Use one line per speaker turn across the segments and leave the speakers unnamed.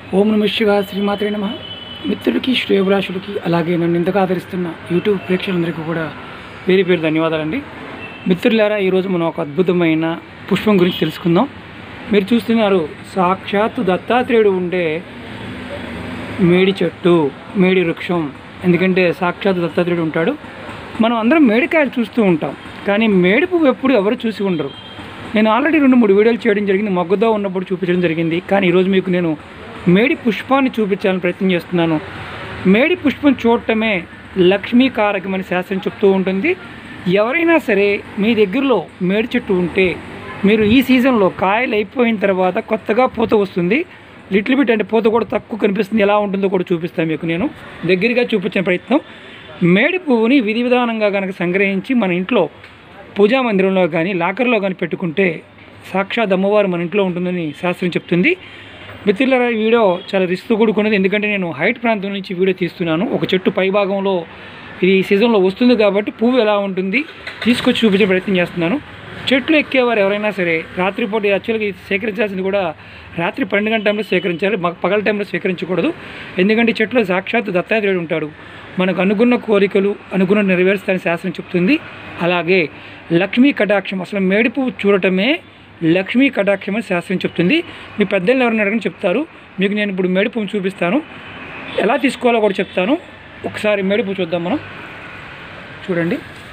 ఓం నమ శివ శ్రీమాత్రే నమ మిత్రులకి శ్రేయభిలాషులకి అలాగే నన్ను ఇంతగా ఆదరిస్తున్న యూట్యూబ్ ప్రేక్షకులందరికీ కూడా పేరు పేరు ధన్యవాదాలండి మిత్రులారా ఈరోజు మనం ఒక అద్భుతమైన పుష్పం గురించి తెలుసుకుందాం మీరు చూస్తున్నారు సాక్షాత్తు దత్తాత్రేయుడు ఉండే మేడి చెట్టు మేడి వృక్షం ఎందుకంటే సాక్షాత్ దత్తాత్రేయుడు ఉంటాడు మనం అందరం మేడికాయలు చూస్తూ ఉంటాం కానీ మేడి పువ్వు ఎప్పుడు ఎవరు చూసి ఉండరు నేను ఆల్రెడీ రెండు మూడు వీడియోలు చేయడం జరిగింది మొగ్గతో ఉన్నప్పుడు చూపించడం జరిగింది కానీ ఈరోజు మీకు నేను మేడి పుష్పాన్ని చూపించాలని ప్రయత్నం చేస్తున్నాను మేడి పుష్పం చూడటమే లక్ష్మీకారకమని శాస్త్రం చెప్తూ ఉంటుంది ఎవరైనా సరే మీ దగ్గరలో మేడి చెట్టు ఉంటే మీరు ఈ సీజన్లో కాయలు అయిపోయిన తర్వాత కొత్తగా పూత వస్తుంది లిటిల్ బిట్ అంటే పూత కూడా తక్కువ కనిపిస్తుంది ఎలా ఉంటుందో కూడా చూపిస్తాను మీకు నేను దగ్గరగా చూపించిన ప్రయత్నం మేడి పువ్వుని విధి విధానంగా కనుక సంగ్రహించి మన ఇంట్లో పూజా మందిరంలో కానీ లాకర్లో కానీ పెట్టుకుంటే సాక్షాత్ అమ్మవారు మన ఇంట్లో ఉంటుందని శాస్త్రం చెప్తుంది మిత్రులారా ఈ వీడియో చాలా రిస్క్ కూడుకున్నది ఎందుకంటే నేను హైట్ ప్రాంతం నుంచి వీడియో తీస్తున్నాను ఒక చెట్టు పై భాగంలో ఇది ఈ సీజన్లో వస్తుంది కాబట్టి పువ్వు ఎలా ఉంటుంది తీసుకొచ్చి చూపించే ప్రయత్నం చేస్తున్నాను చెట్లు ఎక్కేవారు ఎవరైనా సరే రాత్రిపూట యాక్చువల్గా ఇది సేకరించాల్సింది కూడా రాత్రి పన్నెండు గంటల టైంలో సేకరించాలి మాకు పగల టైంలో సేకరించకూడదు ఎందుకంటే ఈ చెట్లో సాక్షాత్ దత్తాత్రేయుడు ఉంటాడు మనకు అనుకున్న కోరికలు అనుకున్న నెరవేరుస్తారని శాస్త్రం చెప్తుంది అలాగే లక్ష్మీ కటాక్షం అసలు మేడి పువ్వు చూడటమే లక్ష్మీ కటాక్షం అని శాస్త్రం చెప్తుంది మీ పెద్దలు ఎవరైనా అడగని చెప్తారు మీకు నేను ఇప్పుడు మేడి పువ్వు చూపిస్తాను ఎలా తీసుకోవాలో కూడా చెప్తాను ఒకసారి మేడి పువ్వు చూద్దాం మనం చూడండి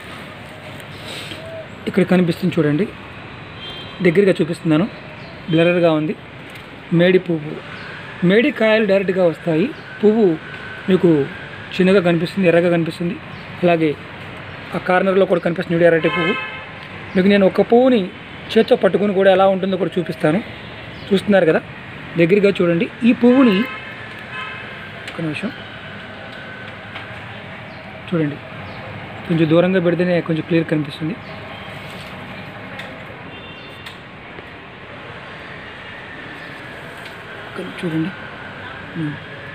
ఇక్కడ కనిపిస్తుంది చూడండి దగ్గరగా చూపిస్తున్నాను బ్లరర్గా ఉంది మేడి పువ్వు మేడి కాయలు డైరెక్ట్గా వస్తాయి పువ్వు మీకు చిన్నగా కనిపిస్తుంది ఎర్రగా కనిపిస్తుంది అలాగే ఆ కార్నర్లో కూడా కనిపిస్తుంది ఎర్రటి పువ్వు మీకు నేను ఒక పువ్వుని చేత్తో పట్టుకుని కూడా ఎలా ఉంటుందో కూడా చూపిస్తాను చూస్తున్నారు కదా దగ్గరగా చూడండి ఈ పువ్వుని ఒక నిమిషం చూడండి కొంచెం దూరంగా పెడితేనే కొంచెం క్లియర్ కనిపిస్తుంది ఇక్కడ చూడండి ఉమ్.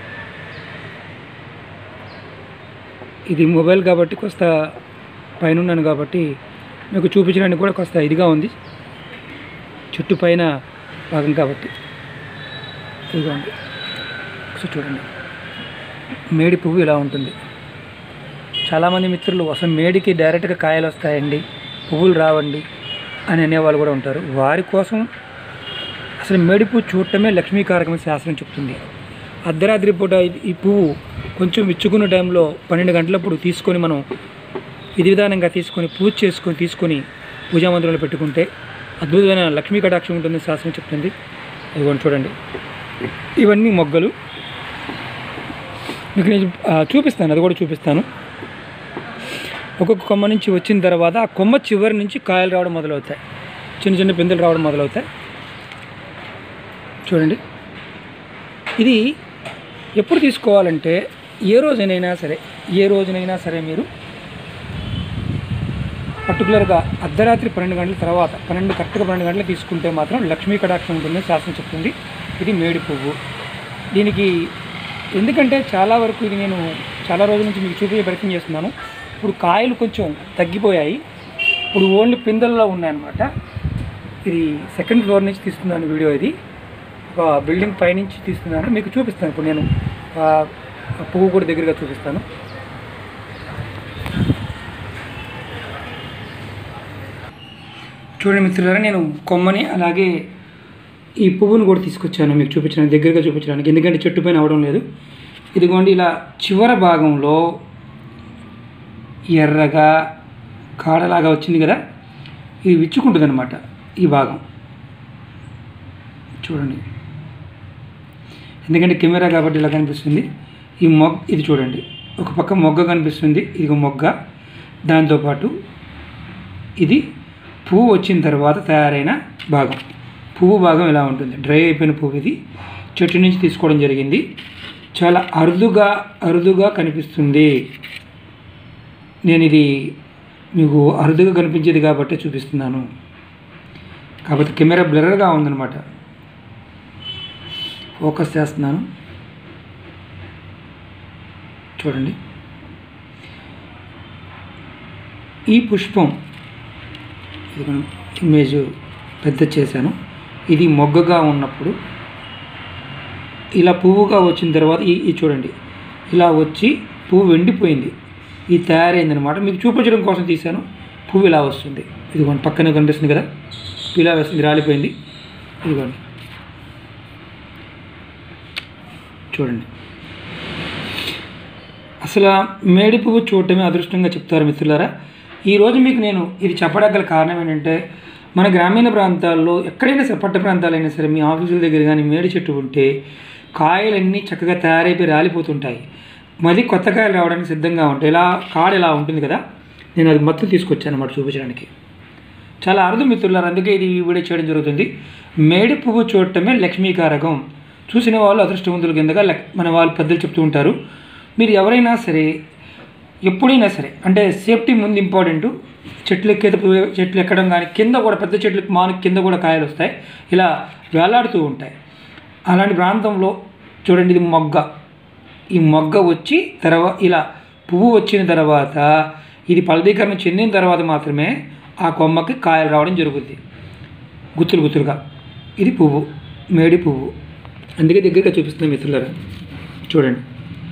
ఇది మొబైల్ కాబట్టి కొంత పైన ఉన్నాను కాబట్టి మీకు చూపించడానికి కూడా కొంత ఇదిగా ఉంది చుట్టూ పైన భాగం కాబట్టి ఇదిగోండి ఒకసారి చూడండి మేడి పువ్వు ఇలా ఉంటుంది చాలామంది మిత్రులు అసలు మేడికి డైరెక్ట్గా కాయలు వస్తాయండి పువ్వులు రావండి అని అనేవాళ్ళు కూడా ఉంటారు వారి కోసం అసలు మేడి పువ్వు చూడటమే లక్ష్మీకారకమైన శాస్త్రం చెప్తుంది అర్ధరాత్రి పూట ఇది- ఈ పువ్వు కొంచెం ఇచ్చుకున్న టైంలో పన్నెండు గంటలప్పుడు తీసుకొని మనం విధి విధానంగా తీసుకొని పూజ చేసుకొని తీసుకొని పూజా మందిరంలో పెట్టుకుంటే అద్భుతమైన లక్ష్మీ కటాక్షం ఉంటుందని శాస్త్రం చెప్తుంది ఇదిగోండి చూడండి ఇవన్నీ మొగ్గలు మీకు నేను ఆ, చూపిస్తాను అది కూడా చూపిస్తాను ఒక్కొక్క కొమ్మ నుంచి వచ్చిన తర్వాత ఆ కొమ్మ చివరి నుంచి కాయలు రావడం మొదలవుతాయి చిన్న చిన్న పిందెలు రావడం మొదలవుతాయి చూడండి ఇది ఎప్పుడు తీసుకోవాలంటే ఏ రోజునైనా సరే ఏ రోజునైనా సరే మీరు పర్టికులర్గా అర్ధరాత్రి పన్నెండు గంటల తర్వాత పన్నెండు కరెక్ట్గా పన్నెండు గంటలు తీసుకుంటే మాత్రం లక్ష్మీ కటాక్షం ఉంటుందని శాస్త్రం చెప్తుంది ఇది మేడి పువ్వు దీనికి ఎందుకంటే చాలా వరకు ఇది నేను చాలా రోజుల నుంచి మీకు చూపించే ప్రయత్నం చేస్తున్నాను ఇప్పుడు కాయలు కొంచెం తగ్గిపోయాయి ఇప్పుడు ఓన్లీ పిందెల్లో ఉన్నాయన్నమాట ఇది సెకండ్ ఫ్లోర్ నుంచి తీస్తున్నాను వీడియో ఇది ఒక బిల్డింగ్ పైనుంచి తీస్తున్నాను మీకు చూపిస్తాను ఇప్పుడు నేను ఆ ఆ పువ్వు కూడా దగ్గరగా చూపిస్తాను చూడండి మిత్రులారా నేను కొమ్మని అలాగే ఈ పువ్వును కూడా తీసుకొచ్చాను మీకు చూపించడానికి దగ్గరగా చూపించడానికి ఎందుకంటే చెట్టు పైన అవడం లేదు ఇదిగోండి ఇలా చివర భాగంలో ఎర్రగా కాడలాగా వచ్చింది కదా ఇది విచ్చుకుంటుంది అనమాట ఈ భాగం చూడండి ఎందుకంటే కెమెరా కాబట్టి ఇలా కనిపిస్తుంది ఈ మొగ్గ ఇది చూడండి ఒక పక్క మొగ్గ కనిపిస్తుంది ఇది ఒక మొగ్గ దాంతోపాటు ఇది పువ్వు వచ్చిన తర్వాత తయారైన భాగం పువ్వు భాగం ఇలా ఉంటుంది డ్రై అయిపోయిన పువ్వు ఇది చెట్టు నుంచి తీసుకోవడం జరిగింది చాలా అరుదుగా అరుదుగా కనిపిస్తుంది నేను ఇది మీకు అరుదుగా కనిపించేది కాబట్టి చూపిస్తున్నాను కాబట్టి కెమెరా బ్లర్గా ఉందన్నమాట ఫోకస్ చేస్తున్నాను చూడండి ఈ పుష్పం ఇది మనం ఇమేజ్ పెద్ద చేశాను ఇది మొగ్గగా ఉన్నప్పుడు ఇలా పువ్వుగా వచ్చిన తర్వాత ఈ ఇది చూడండి ఇలా వచ్చి పువ్వు ఎండిపోయింది ఇది తయారైందనమాట మీకు చూపించడం కోసం తీశాను పువ్వు ఇలా వస్తుంది ఇదిగోండి పక్కనే కనిపిస్తుంది కదా ఇలా వస్తుంది రాలిపోయింది ఇదిగోండి చూడండి అసలు ఆ మేడి పువ్వు చూడటమే అదృష్టంగా చెప్తారు మిత్రులారా ఈరోజు మీకు నేను ఇది చెప్పడానికి గల కారణం ఏంటంటే మన గ్రామీణ ప్రాంతాల్లో ఎక్కడైనా సరే పట్ట ప్రాంతాలైనా సరే మీ ఆఫీసుల దగ్గర కానీ మేడి చెట్టు ఉంటే కాయలన్నీ చక్కగా తయారైపోయి రాలిపోతుంటాయి మళ్ళీ కొత్త కాయలు రావడానికి సిద్ధంగా ఉంటాయి ఇలా కాడ ఇలా ఉంటుంది కదా నేను అది మొత్తం తీసుకొచ్చాను అన్నమాట చూపించడానికి చాలా అరుదు మిత్రులారు అందుకే ఇది ఈ వీడియో చేయడం జరుగుతుంది మేడి పువ్వు చూడటమే లక్ష్మీకారకం చూసిన వాళ్ళు అదృష్టవంతుల కిందగా లక్- మన వాళ్ళు పెద్దలు చెప్తూ ఉంటారు మీరు ఎవరైనా సరే ఎప్పుడైనా సరే అంటే సేఫ్టీ ముందు ఇంపార్టెంట్ చెట్లు ఎక్కేది చెట్లు ఎక్కడం కానీ కింద కూడా పెద్ద చెట్లు మాను కింద కూడా కాయలు వస్తాయి ఇలా వేలాడుతూ ఉంటాయి అలాంటి ప్రాంతంలో చూడండి ఇది మొగ్గ ఈ మొగ్గ వచ్చి తర్వాత ఇలా పువ్వు వచ్చిన తర్వాత ఇది ఫలదీకరణ చెందిన తర్వాత మాత్రమే ఆ కొమ్మకి కాయలు రావడం జరుగుద్ది గుత్తులు గుత్తులుగా ఇది పువ్వు మేడి పువ్వు అందుకే దగ్గరగా చూపిస్తుంది మిత్రులారా చూడండి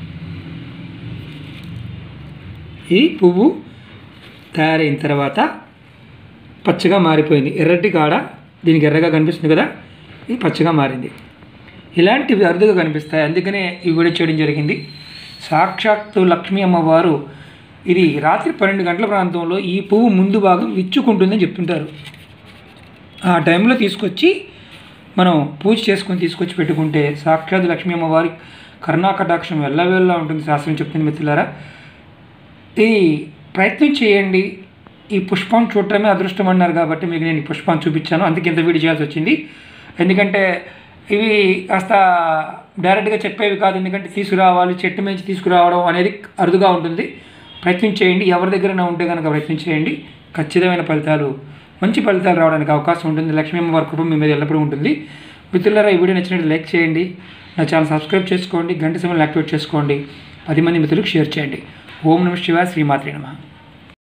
ఈ పువ్వు తయారైన తర్వాత పచ్చగా మారిపోయింది ఎర్రటి కాడ దీనికి ఎర్రగా కనిపిస్తుంది కదా ఇది పచ్చగా మారింది ఇలాంటివి అరుదుగా కనిపిస్తాయి అందుకనే ఈ వీడియో చేయడం జరిగింది సాక్షాత్తు లక్ష్మీ అమ్మవారు ఇది రాత్రి పన్నెండు గంటల ప్రాంతంలో ఈ పువ్వు ముందు భాగం విచ్చుకుంటుందని చెప్తుంటారు ఆ టైంలో తీసుకొచ్చి మనం పూజ చేసుకొని తీసుకొచ్చి పెట్టుకుంటే సాక్షాత్ లక్ష్మీ అమ్మవారి కరుణాకటాక్షం వెళ్ళవేళ్ళ ఉంటుంది శాస్త్రం చెప్తుంది మిత్రులారా ఈ ప్రయత్నం చేయండి ఈ పుష్పం చూడటమే అదృష్టం అన్నారు కాబట్టి మీకు నేను ఈ పుష్పాన్ని చూపించాను అందుకే ఇంత వీడియో చేయాల్సి వచ్చింది ఎందుకంటే ఇవి కాస్త డైరెక్ట్గా చెప్పేవి కాదు ఎందుకంటే తీసుకురావాలి చెట్టు మించి తీసుకురావడం అనేది అరుదుగా ఉంటుంది ప్రయత్నం చేయండి ఎవరి దగ్గరైనా ఉంటే కనుక ప్రయత్నం చేయండి ఖచ్చితమైన ఫలితాలు మంచి ఫలితాలు రావడానికి అవకాశం ఉంటుంది లక్ష్మీ అమ్మవారి కృప మీ మీద ఎల్లప్పుడూ ఉంటుంది మిత్రులారా ఈ వీడియో నచ్చినట్టు లైక్ చేయండి నా ఛానల్ సబ్స్క్రైబ్ చేసుకోండి గంట సమయంలో యాక్టివేట్ చేసుకోండి పది మంది మిత్రులకు షేర్ చేయండి ఓం నమ శివాయ శ్రీమాత్రి నమ